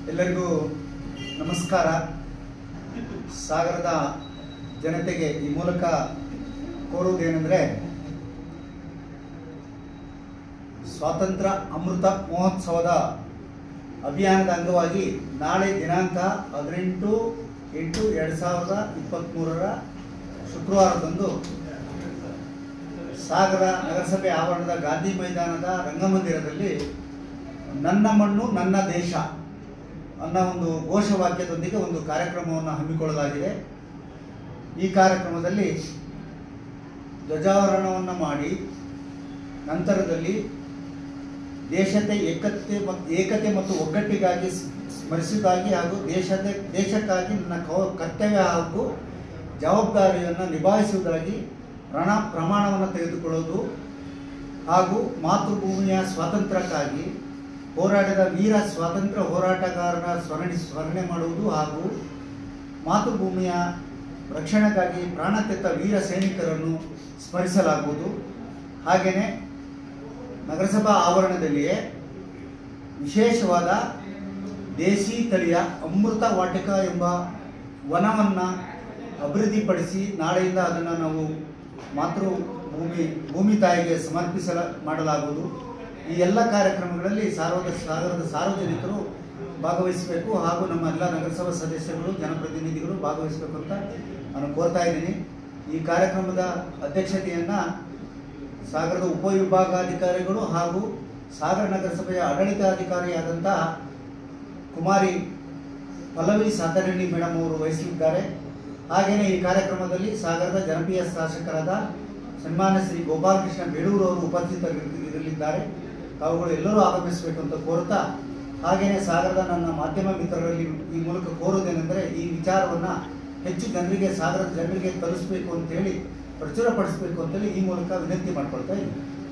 ಎಲ್ಲರಿಗೂ ನಮಸ್ಕಾರ ಸಾಗರದ ಜನತೆಗೆ ಈ ಮೂಲಕ ಕೋರುವುದೇನೆಂದರೆ ಸ್ವಾತಂತ್ರ್ಯ ಅಮೃತ ಮಹೋತ್ಸವದ ಅಭಿಯಾನದ ಅಂಗವಾಗಿ ನಾಳೆ ದಿನಾಂಕ ಹದಿನೆಂಟು ಎಂಟು ಎರಡು ಸಾವಿರದ ಇಪ್ಪತ್ತ್ಮೂರರ ಶುಕ್ರವಾರದಂದು ಸಾಗರ ನಗರಸಭೆ ಆವರಣದ ಗಾಂಧಿ ಮೈದಾನದ ರಂಗಮಂದಿರದಲ್ಲಿ ನನ್ನ ಮಣ್ಣು ನನ್ನ ದೇಶ ಅನ್ನೋ ಒಂದು ಘೋಷವಾಕ್ಯದೊಂದಿಗೆ ಒಂದು ಕಾರ್ಯಕ್ರಮವನ್ನು ಹಮ್ಮಿಕೊಳ್ಳಲಾಗಿದೆ ಈ ಕಾರ್ಯಕ್ರಮದಲ್ಲಿ ಧ್ವಜಾವರಣವನ್ನು ಮಾಡಿ ನಂತರದಲ್ಲಿ ದೇಶದ ಏಕತೆ ಮತ್ತು ಏಕತೆ ಮತ್ತು ಒಗ್ಗಟ್ಟಿಗಾಗಿ ಸ್- ಸ್ಮರಿಸುವುದಾಗಿ ಹಾಗೂ ದೇಶದ ದೇಶಕ್ಕಾಗಿ ನನ್ನ ಕವ ಕರ್ತವ್ಯ ಹಾಗೂ ಜವಾಬ್ದಾರಿಯನ್ನು ನಿಭಾಯಿಸುವುದಾಗಿ ರಣ ಪ್ರಮಾಣವನ್ನು ತೆಗೆದುಕೊಳ್ಳುವುದು ಹಾಗೂ ಮಾತೃಭೂಮಿಯ ಸ್ವಾತಂತ್ರ್ಯಕ್ಕಾಗಿ ಹೋರಾಟದ ವೀರ ಸ್ವಾತಂತ್ರ್ಯ ಹೋರಾಟಗಾರರ ಸ್ಮರಣೆ ಸ್ಮರಣೆ ಮಾಡುವುದು ಹಾಗೂ ಮಾತೃಭೂಮಿಯ ರಕ್ಷಣೆಗಾಗಿ ಪ್ರಾಣ ತೆತ್ತ ವೀರ ಸೈನಿಕರನ್ನು ಸ್ಮರಿಸಲಾಗುವುದು ಹಾಗೆಯೇ ನಗರಸಭಾ ಆವರಣದಲ್ಲಿಯೇ ವಿಶೇಷವಾದ ದೇಸಿ ತಳಿಯ ಅಮೃತ ವಾಟಿಕ ಎಂಬ ವನವನ್ನು ಅಭಿವೃದ್ಧಿಪಡಿಸಿ ನಾಳೆಯಿಂದ ಅದನ್ನು ನಾವು ಮಾತೃ ಭೂಮಿ ಭೂಮಿ ತಾಯಿಗೆ ಸಮರ್ಪಿಸಲ ಮಾಡಲಾಗುವುದು ಈ ಎಲ್ಲ ಕಾರ್ಯಕ್ರಮಗಳಲ್ಲಿ ಸಾರ್ವದ ಸಾಗರದ ಸಾರ್ವಜನಿಕರು ಭಾಗವಹಿಸಬೇಕು ಹಾಗೂ ನಮ್ಮ ಎಲ್ಲ ನಗರಸಭಾ ಸದಸ್ಯರು ಜನಪ್ರತಿನಿಧಿಗಳು ಭಾಗವಹಿಸಬೇಕು ಅಂತ ನಾನು ಕೋರ್ತಾ ಇದ್ದೀನಿ ಈ ಕಾರ್ಯಕ್ರಮದ ಅಧ್ಯಕ್ಷತೆಯನ್ನು ಸಾಗರದ ಉಪವಿಭಾಗಾಧಿಕಾರಿಗಳು ಹಾಗೂ ಸಾಗರ ನಗರಸಭೆಯ ಆಡಳಿತಾಧಿಕಾರಿಯಾದಂಥ ಕುಮಾರಿ ಪಲ್ಲವಿ ಸಾತರಳ್ಳಿ ಮೇಡಮ್ ಅವರು ವಹಿಸಲಿದ್ದಾರೆ ಹಾಗೆಯೇ ಈ ಕಾರ್ಯಕ್ರಮದಲ್ಲಿ ಸಾಗರದ ಜನಪ್ರಿಯ ಶಾಸಕರಾದ ಸನ್ಮಾನ್ಯ ಶ್ರೀ ಗೋಪಾಲಕೃಷ್ಣ ಬೇಡೂರು ಅವರು ಉಪಸ್ಥಿತರಿರಲಿದ್ದಾರೆ ತಾವುಗಳು ಎಲ್ಲರೂ ಆಗಮಿಸಬೇಕು ಅಂತ ಕೋರುತ್ತಾ ಹಾಗೆಯೇ ಸಾಗರದ ನನ್ನ ಮಾಧ್ಯಮ ಮಿತ್ರರಲ್ಲಿ ಈ ಮೂಲಕ ಕೋರುವುದೇನೆಂದರೆ ಈ ವಿಚಾರವನ್ನು ಹೆಚ್ಚು ಜನರಿಗೆ ಸಾಗರದ ಜನರಿಗೆ ತಲುಪಿಸಬೇಕು ಅಂತೇಳಿ ಪ್ರಚುರಪಡಿಸಬೇಕು ಅಂತೇಳಿ ಈ ಮೂಲಕ ವಿನಂತಿ ಮಾಡ್ಕೊಳ್ತಾ ಇದ್ದೀನಿ